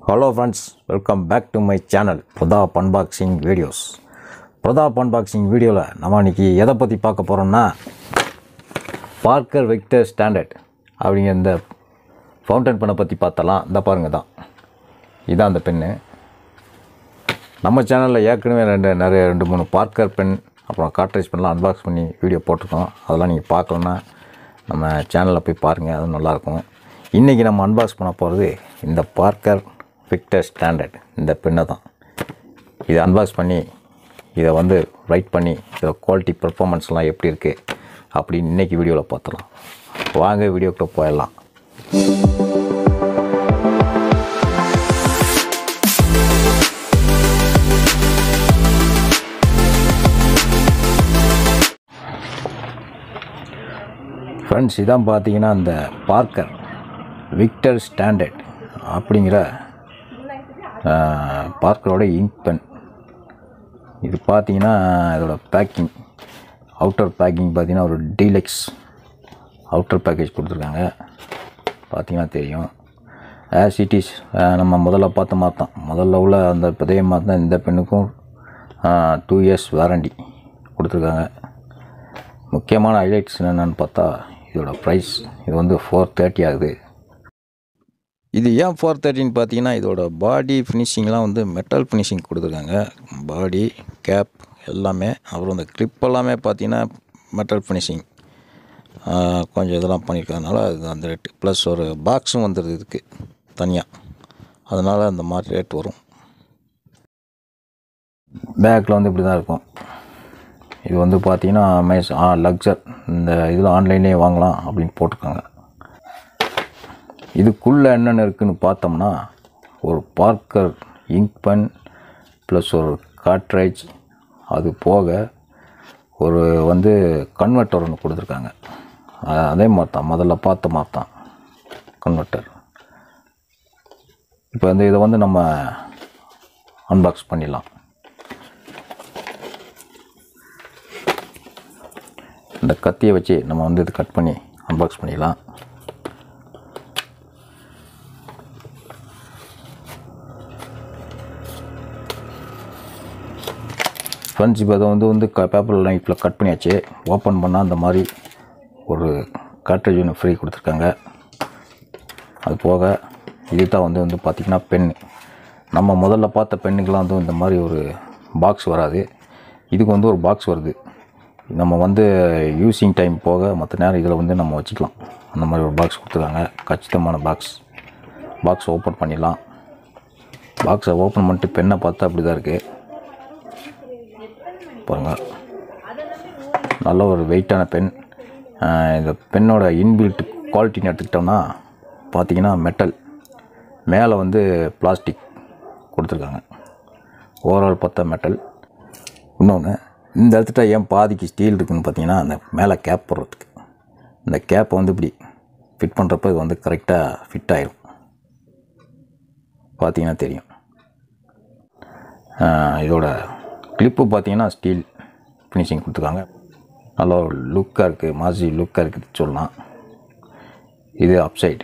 hello friends welcome back to my channel Pratap unboxing videos Pratap unboxing வீடியோவில் நம்ம இன்னைக்கு எதை பற்றி பார்க்க போகிறோம்னா பார்க்கர் விக்டர் ஸ்டாண்டர்ட் அப்படிங்கிற இந்த ஃபவுண்டன் பெண்ணை பற்றி பார்த்தலாம் இந்த பாருங்க தான் இதான் அந்த பெண்ணு நம்ம சேனலில் ஏற்கனவே ரெண்டு நிறைய ரெண்டு மூணு பார்க்கர் பென் அப்புறம் கார்ட்ரேஜ் பென்லாம் அன்பாக்ஸ் பண்ணி வீடியோ போட்டிருக்கோம் அதெல்லாம் நீங்கள் பார்க்கலன்னா நம்ம சேனலில் போய் பாருங்கள் அது நல்லாயிருக்கும் இன்றைக்கி நம்ம அன்பாக்ஸ் பண்ண போகிறது இந்த பார்க்கர் விக்டர் ஸ்டாண்டர்ட் இந்த பெண்ணை தான் இதை அன்பாக்ஸ் பண்ணி இதை வந்து ரைட் பண்ணி இதோட குவாலிட்டி பெர்ஃபார்மன்ஸ்லாம் எப்படி இருக்குது அப்படின்னு இன்றைக்கி வீடியோவில் பார்த்துலாம் வாங்க வீடியோக்குள்ளே போயிடலாம் ஃப்ரெண்ட்ஸ் இதான் பார்த்தீங்கன்னா அந்த பார்க்கர் விக்டர் ஸ்டாண்டர்ட் அப்படிங்கிற ஆஹ், பார்க்கரோட இங்க் பென் இது பார்த்தீங்கன்னா இதோட பேக்கிங் அவுட்டர் பேக்கிங் பார்த்தீங்கன்னா ஒரு டீலக்ஸ் அவுட்டர் பேக்கேஜ் கொடுத்துருக்காங்க பார்த்தீங்கன்னா தெரியும் ஆஸ் இட் இஸ் நம்ம முதல்ல பார்த்த மாதிரி தான் முதல்ல உள்ள அந்த இதே மாதிரி தான் இந்த பெண்ணுக்கும் டூ இயர்ஸ் வாரண்டி கொடுத்துருக்காங்க முக்கியமான ஹைலைட்ஸ் என்னென்னு பார்த்தா இதோட ப்ரைஸ் இது வந்து ஃபோர் தேர்ட்டி ஆகுது இது ஏன் ஃபோர் தேர்ட்டின்னு பார்த்தீங்கன்னா இதோட பாடி ஃபினிஷிங்லாம் வந்து மெட்டல் ஃபினிஷிங் கொடுத்துருக்காங்க பாடி கேப் எல்லாமே அப்புறம் இந்த கிளிப் எல்லாமே பார்த்தீங்கன்னா மெட்டல் ஃபினிஷிங் கொஞ்சம் இதெல்லாம் பண்ணியிருக்கறதுனால அது அந்த ரேட்டு ப்ளஸ் ஒரு பாக்ஸும் வந்துடுது இதுக்கு தனியாக அதனால் அந்த மாதிரி ரேட் வரும் பேக்கில் வந்து இப்படி தான் இருக்கும் இது வந்து பார்த்தீங்கன்னா அமேஸ் ஆ லக்ஸர் இந்த இதில் ஆன்லைன்லேயே வாங்கலாம் அப்படின்னு போட்டிருக்காங்க இதுக்குள்ளே என்னென்ன இருக்குன்னு பார்த்தோம்னா ஒரு பார்க்கர் இங்க் பென் ப்ளஸ் ஒரு காட்ரேஜ் அது போக ஒரு வந்து கன்வெர்ட்டர் ஒன்று கொடுத்துருக்காங்க அ- அதே மாதிரி தான் முதல்ல பார்த்த மாதிரி தான் கன்வெர்ட்டர் இப்போ வந்து இதை வந்து நம்ம அன்பாக்ஸ் பண்ணிடலாம் இந்த கத்தியை வச்சு நம்ம வந்து இது கட் பண்ணி அன்பாக்ஸ் பண்ணிடலாம் ஃப்ரெண்ட்ஸ் இப்போ அதை வந்து வந்து க பேப்பர் லைஃப்பில் கட் பண்ணியாச்சு ஓப்பன் பண்ணால் அந்த மாதிரி ஒரு கார்ட்ரேஜ் ஒன்று ஃப்ரீ கொடுத்துருக்காங்க அது போக இது தான் வந்து வந்து பார்த்திங்கன்னா பென் நம்ம முதல்ல பார்த்த பெண்ணுக்கெலாம் வந்து இந்த மாதிரி ஒரு பாக்ஸ் வராது இதுக்கு வந்து ஒரு பாக்ஸ் வருது நம்ம வந்து யூஸிங் டைம் போக மற்ற நேரம் இதில் வந்து நம்ம வச்சுக்கலாம் அந்த மாதிரி ஒரு பாக்ஸ் கொடுத்துருக்காங்க கச்சிதமான பாக்ஸ் பாக்ஸ் ஓப்பன் பண்ணிடலாம் பாக்ஸை ஓப்பன் பண்ணிட்டு பெண்ணை பார்த்தா அப்படி தான் இருக்குது பாருங்கள் நல்ல ஒரு வெயிட்டான பென் ஆஹ் இந்த பெண்ணோட இன்பில்ட் குவாலிட்டின்னு எடுத்துக்கிட்டோம்னா பார்த்தீங்கன்னா மெட்டல் மேலே வந்து பிளாஸ்டிக் கொடுத்துருக்காங்க ஓவரால் பார்த்தா மெட்டல் இன்னொன்று இந்த இடத்துல ஏன் பாதிக்கு ஸ்டீல் இருக்குன்னு பார்த்தீங்கன்னா அந்த மேலே கேப் போடுறதுக்கு இந்த கேப்பை வந்து இப்படி ஃபிட் பண்ணுறப்ப இது வந்து கரெக்டாக ஃபிட் ஆயிரும் பார்த்தீங்கன்னா தெரியும் ஆஹ் இதோட கிளிப்பு பார்த்தீங்கன்னா ஸ்டீல் ஃபினிஷிங் கொடுத்துருக்காங்க நல்ல ஒரு லுக்காக இருக்குது மாசி லுக்காக இருக்குது சொல்லலாம் இது அப்சைடு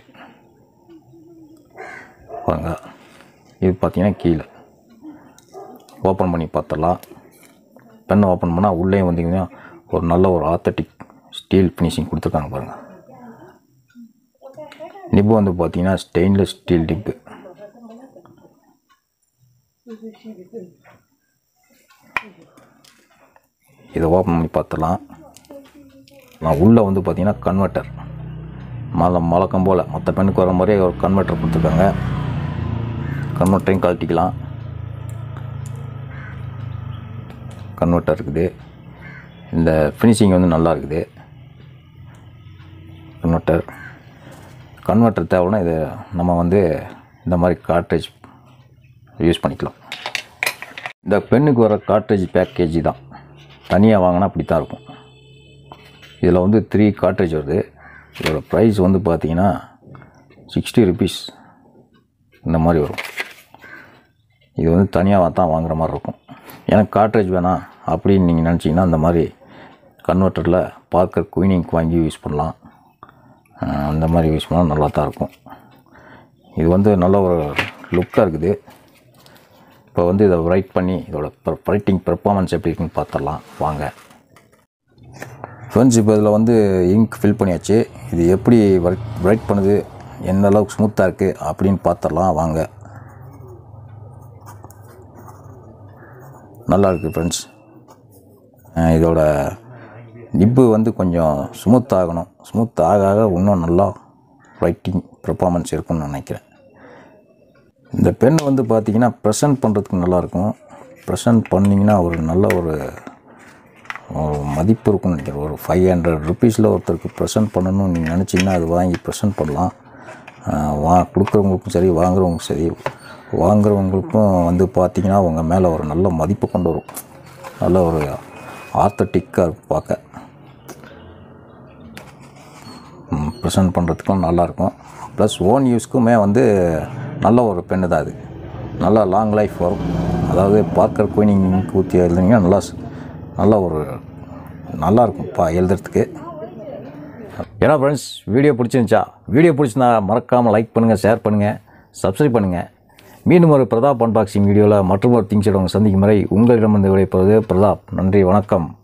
பாருங்க இது பார்த்தீங்கன்னா கீழே ஓப்பன் பண்ணி பார்த்துடலாம் பெண்ணை ஓப்பன் பண்ணால் உள்ளே வந்தீங்கன்னா ஒரு நல்ல ஒரு ஆத்தட்டிக் ஸ்டீல் ஃபினிஷிங் கொடுத்துருக்காங்க பாருங்கள் நிப்பு வந்து பார்த்தீங்கன்னா ஸ்டெயின்லெஸ் ஸ்டீல் டிப்பு இதை ஓப்பன் பண்ணி பார்த்துடலாம் நான் உள்ளே வந்து பார்த்தீங்கன்னா கன்வெர்ட்டர் மலை மலக்கம் போல் மற்ற பெண்ணுக்கு வர மாதிரியே ஒரு கன்வெர்ட்டர் கொடுத்துருக்காங்க கன்வெர்ட்டரையும் கழட்டிக்கலாம் கன்வெர்ட்டர் இருக்குது இந்த ஃபினிஷிங் வந்து நல்லா இருக்குது கன்வெர்ட்டர் கன்வெர்ட்டர் தேவைன்னா இது நம்ம வந்து இந்த மாதிரி கார்ட்ரேஜ் யூஸ் பண்ணிக்கலாம் இந்த பெண்ணுக்கு வர கார்ட்ரேஜ் பேக்கேஜ் தான் தனியாக வாங்கினா அப்படி தான் இருக்கும் இதில் வந்து த்ரீ கார்ட்ரேஜ் வருது இதோட ப்ரைஸ் வந்து பார்த்தீங்கன்னா சிக்ஸ்டி ருபீஸ் இந்த மாதிரி வரும் இது வந்து தனியாக தான் வாங்குற மாதிரி இருக்கும் எனக்கு கார்ட்ரேஜ் வேணாம் அப்படின்னு நீங்கள் நினச்சிங்கன்னா அந்த மாதிரி கன்வெர்ட்டரில் பார்க்கர் குயினிங் வாங்கி யூஸ் பண்ணலாம் அஹ் அந்த மாதிரி யூஸ் பண்ணால் நல்லா தான் இருக்கும் இது வந்து நல்ல ஒரு லுக்காக இருக்குது இப்போ வந்து இதை ரைட் பண்ணி இதோட ரைட்டிங் பெர்ஃபார்மன்ஸ் எப்படி இருக்குன்னு பார்த்துடலாம் வாங்க ஃப்ரெண்ட்ஸ் இப்போ இதில் வந்து இங்க் ஃபில் பண்ணியாச்சு இது எப்படி ரைட் பண்ணுது எந்த அளவுக்கு ஸ்மூத்தாக இருக்குது அப்படின்னு பார்த்துடலாம் வாங்க நல்லா இருக்குது ஃப்ரெண்ட்ஸ் இதோட நிப்பு வந்து கொஞ்சம் ஸ்மூத் ஆகணும் ஸ்மூத் ஆக ஆக இன்னும் நல்லா ரைட்டிங் பெர்ஃபார்மன்ஸ் இருக்கும்னு நினைக்கிறேன் இந்த பென் வந்து பார்த்தீங்கன்னா ப்ரெசன்ட் பண்ணுறதுக்கு நல்லாயிருக்கும் ப்ரெசன்ட் பண்ணிங்கன்னா ஒரு நல்ல ஒரு ஒரு மதிப்பு இருக்கும்னு நினைக்கிறேன் ஒரு ஃபைவ் ஹண்ட்ரட் ருபீஸில் ஒருத்தருக்கு ப்ரெசென்ட் பண்ணணும்னு நீங்கள் நினச்சிங்கன்னா அது வாங்கி ப்ரெசென்ட் பண்ணலாம் ஆஹ் வா கொடுக்குறவங்களுக்கும் சரி வாங்குறவங்களுக்கும் சரி வாங்குறவங்களுக்கும் வந்து பார்த்திங்கன்னா அவங்க மேலே ஒரு நல்ல மதிப்பு கொண்டு வரும் நல்ல ஒரு ஆர்த்தட்டிக்காக இருக்கும் பார்க்க ப்ரெசென்ட் பண்ணுறதுக்கும் நல்லாயிருக்கும் ப்ளஸ் ஓன் யூஸ்க்குமே வந்து நல்ல ஒரு பெண்ணு தான் அது நல்லா லாங் லைஃப் வரும் அதாவது பார்க்கர் குயினிங் ஊற்றி எழுதுனீங்கன்னா நல்லா ஸ்- நல்ல ஒரு நல்லா இருக்கும்ப்பா எழுதுறதுக்கு ஏன்னா ஃப்ரெண்ட்ஸ் வீடியோ பிடிச்சிருந்துச்சா வீடியோ பிடிச்சிருந்தா மறக்காமல் லைக் பண்ணுங்கள் ஷேர் பண்ணுங்கள் சப்ஸ்கிரைப் பண்ணுங்கள் மீண்டும் ஒரு பிரதாப் அன்பாக்சிங் வீடியோவில் மற்றும் ஒரு திங்ஸ் உங்களை சந்திக்கும் வரை உங்களிடமிருந்து விடைபெறுவது பிரதாப் நன்றி வணக்கம்